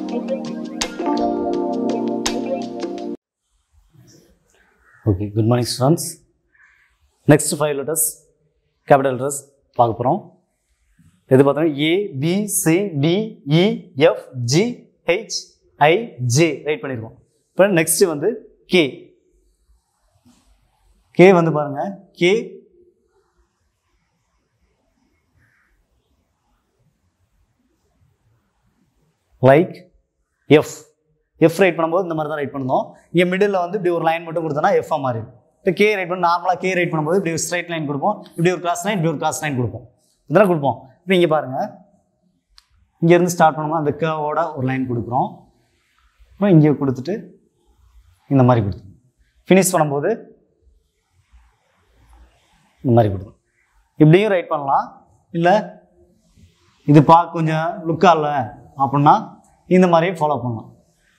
okay good morning students next five letters capital letters பார்க்க போகிறோம் இது பார்த்தோம்னா A B C D E F G H I J write பண்ணியிருக்கோம் இப்போ next வந்து கே கே வந்து பாருங்க K like F F write பண்ணும்போது இந்த மாதிரி தான் ரைட் பண்ணணும் இங்கே மிடில் வந்து இப்படி ஒரு லைன் மட்டும் கொடுத்தோன்னா எஃப்ஆ மாறிடும் இப்போ கே ரைட் பண்ண நார்மலாக கே ரைட் பண்ணும்போது இப்படி ஒரு ஸ்ட்ரைட் லைன் கொடுப்போம் இப்படி ஒரு கிராஸ் லைன் இப்படி ஒரு கிராஸ் லைன் கொடுப்போம் இதெல்லாம் கொடுப்போம் இப்போ இங்கே பாருங்கள் இங்கேருந்து ஸ்டார்ட் பண்ணும்போது அந்த கேவோட ஒரு லைன் கொடுக்குறோம் அப்புறம் இங்கே கொடுத்துட்டு இந்த மாதிரி கொடுத்துரும் ஃபினிஷ் பண்ணும்போது இந்த மாதிரி கொடுக்கும் இப்படியும் ரைட் பண்ணலாம் இல்லை இது பார்க்க கொஞ்சம் லுக்காக இல்லை அப்படின்னா இந்த மாதிரியும் ஃபாலோ பண்ணலாம்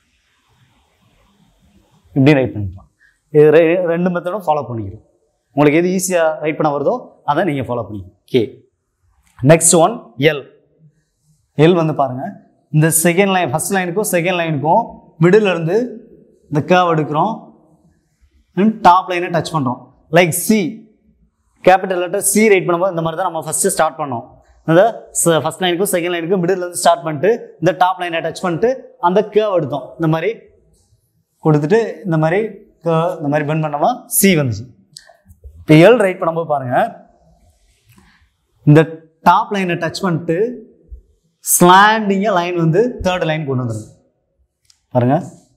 இப்படி ரைட் பண்ணிக்கலாம் இது ரெ- ரெண்டு மெத்தடும் ஃபாலோ பண்ணிக்கிறோம் உங்களுக்கு எது ஈஸியாக ரைட் பண்ண வருதோ அதை நீங்கள் ஃபாலோ பண்ணிக்கணும் K next one L L வந்து பாருங்கள் இந்த செகண்ட் லைன் ஃபர்ஸ்ட் லைனுக்கும் செகண்ட் லைனுக்கும் மிடில் இருந்து இந்த கேவ் எடுக்கிறோம் டாப் லைனை டச் பண்ணுறோம் like C capital letter C write பண்ணும்போது இந்த மாதிரி தான் நம்ம ஃபஸ்ட்டு ஸ்டார்ட் பண்ணோம் அந்த ஃபர்ஸ்ட் லைனுக்கும் செகண்ட் லைனுக்கும் மிடில் இருந்து ஸ்டார்ட் பண்ணிட்டு இந்த டாப் லைனை டச் பண்ணிட்டு அந்த கேவ் எடுத்தோம் இந்த மாதிரி கொடுத்துட்டு இந்த மாதிரி curve இந்த மாதிரி பெண்ட் பண்ணோமா சி வந்துச்சு இப்போ எல் ரைட் பண்ணும்போது பாருங்க இந்த டாப் லைனை டச் பண்ணிட்டு ஸ்லாண்டிங்க லைன் வந்து தேர்ட் லைன் கொண்டு வந்துருங்க பாருங்க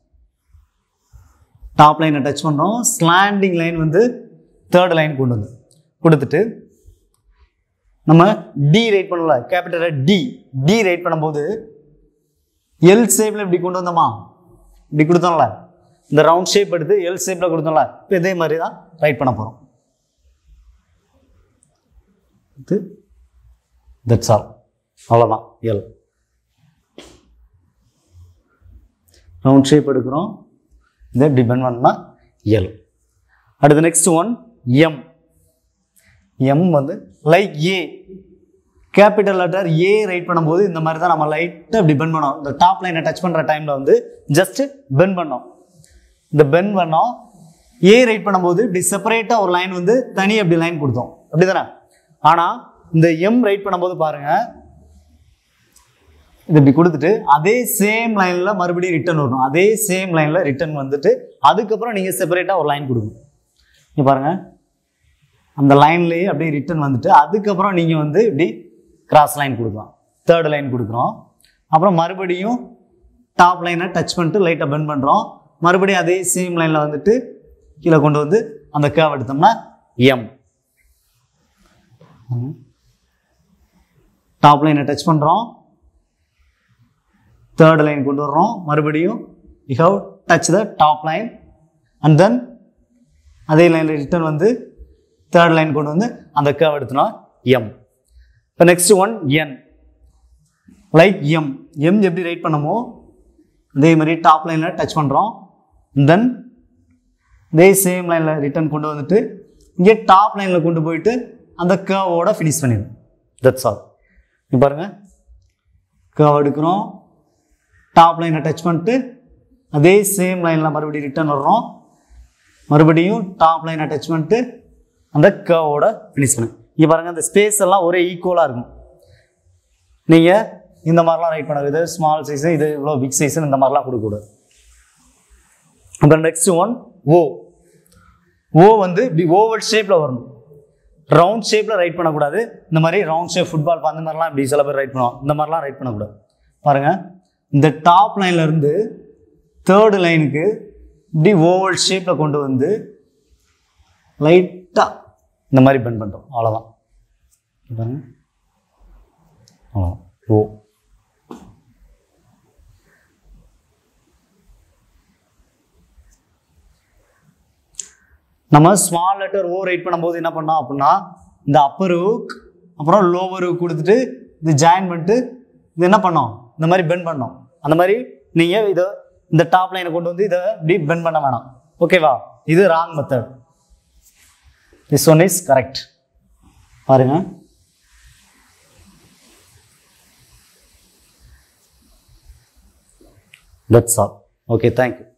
டாப் லைனை டச் பண்ணுறோம் ஸ்லாண்டிங் லைன் வந்து தேர்ட் லைன் கொண்டு வந்து கொடுத்துட்டு நம்ம டி ரைட் பண்ணல கேபிட்டல் டி டி ரைட் பண்ணும்போது எல் ஷேப்பில் இப்படி கொண்டு வந்தோமா இப்படி கொடுத்தோம்ல இந்த ரவுண்ட் ஷேப் எடுத்து எல் ஷேப்பில் கொடுத்தோம்ல இப்போ இதே மாதிரி தான் ரைட் பண்ண போகிறோம் இது தட்ஸ் ஆல் அவ்வளோதான் எல் ரவுண்ட் ஷேப் எடுக்கிறோம் இதை டிபெண்ட் பண்ணால் எல் அடுத்து நெக்ஸ்ட் ஒன் எம் எம் வந்து like A capital letter A write பண்ணும்போது இந்த மாதிரி தான் நம்ம லைட்டாக இப்படி பெண்ட் பண்ணோம் இந்த டாப் லைனை டச் பண்ணுற டைமில் வந்து ஜஸ்ட் பெண்ட் பண்ணோம் இந்த பெண்ட் பண்ணோம் ஏ ரைட் பண்ணும்போது இப்படி செப்பரேட்டாக ஒரு லைன் வந்து தனி அப்படி லைன் கொடுத்தோம் அப்படி தானே ஆனால் இந்த எம் ரைட் பண்ணும்போது பாருங்கள் இது இப்படி கொடுத்துட்டு அதே சேம் லைனில் மறுபடியும் ரிட்டர்ன் வரணும் அதே சேம் லைனில் ரிட்டர்ன் வந்துட்டு அதுக்கப்புறம் நீங்கள் செப்பரேட்டாக ஒரு லைன் கொடுக்கணும் இங்கே பாருங்கள் அந்த லைன்லேயே அப்படியே ரிட்டர்ன் வந்துட்டு அதுக்கப்புறம் நீங்கள் வந்து இப்படி கிராஸ் லைன் கொடுக்கலாம் தேர்ட் லைன் கொடுக்குறோம் அப்புறம் மறுபடியும் டாப் லைனை டச் பண்ணிட்டு லைட்டாக பெண்ட் பண்ணுறோம் மறுபடியும் அதே சேம் லைனில் வந்துட்டு கீழே கொண்டு வந்து அந்த கேவ் எடுத்தோம்னா எம் டாப் லைனை டச் பண்ணுறோம் தேர்ட் லைன் கொண்டு வர்றோம் மறுபடியும் you have touch the top line and then அதே லைனில் ரிட்டர்ன் வந்து தேர்ட் லைன் கொண்டு வந்து அந்த கேவ் எடுத்தோம்னா எம் இப்போ next one N like M M எப்படி ரைட் பண்ணமோ அதே மாதிரி டாப் லைனில் டச் பண்ணுறோம் தென் இதே சேம் லைனில் ரிட்டர்ன் கொண்டு வந்துட்டு இங்கே டாப் லைனில் கொண்டு போயிட்டு அந்த கேவோட ஃபினிஷ் பண்ணிடும் தட்ஸ் ஆல் இங்க பாருங்க கேவ் எடுக்கிறோம் டாப் லைனை டச் பண்ணிட்டு அதே சேம் லைனில் மறுபடியும் ரிட்டர்ன் வர்றோம் மறுபடியும் டாப் லைனை டச் பண்ணிட்டு அந்த கேவோட ஃபினிஷ் பண்ணு இங்கே பாருங்கள் அந்த ஸ்பேஸ் எல்லாம் ஒரே ஈக்குவலாக இருக்கும் நீங்கள் இந்த மாதிரிலாம் ரைட் பண்ண இது ஸ்மால் சைஸு இது இவ்வளோ பிக் சைஸுன்னு இந்த மாதிரிலாம் கொடுக்கக்கூடாது அப்புறம் நெக்ஸ்ட் ஒன் ஓ ஓ வந்து இப்படி ஓவல் ஷேப்பில் வரணும் ரவுண்ட் ஷேப்பில் ரைட் பண்ணக்கூடாது இந்த மாதிரி ரவுண்ட் ஷேப் ஃபுட்பால் அந்த மாதிரிலாம் இப்படி சில பேர் ரைட் பண்ணுவாங்க இந்த மாதிரிலாம் ரைட் பண்ணக்கூடாது பாருங்கள் இந்த டாப் லைன்ல இருந்து தேர்டு லைனுக்கு இப்படி ஓவல் ஷேப்பில் கொண்டு வந்து லைட்டாக இந்த மாதிரி பெண்ட் பண்ணுறோம் அவ்வளோதான் பாருங்க அவ்வளோதான் ஓ நம்ம ஸ்மால் லெட்டர் ஓ ரைட் பண்ணும்போது என்ன பண்ணோம் அப்படின்னா இந்த அப்பர் ஹூக் அப்புறம் லோவர் ஹூக் கொடுத்துட்டு இது ஜாயின் பண்ணிட்டு இது என்ன பண்ணோம் இந்த மாதிரி பெண்ட் பண்ணோம் அந்த மாதிரி நீங்கள் இதை இந்த டாப் லைனை கொண்டு வந்து இதை இப்படி பெண்ட் பண்ண வேணாம் ஓகேவா இது wrong method this one is correct பாருங்க தட்ஸ் ஆல் ஓகே தேங்க்யூ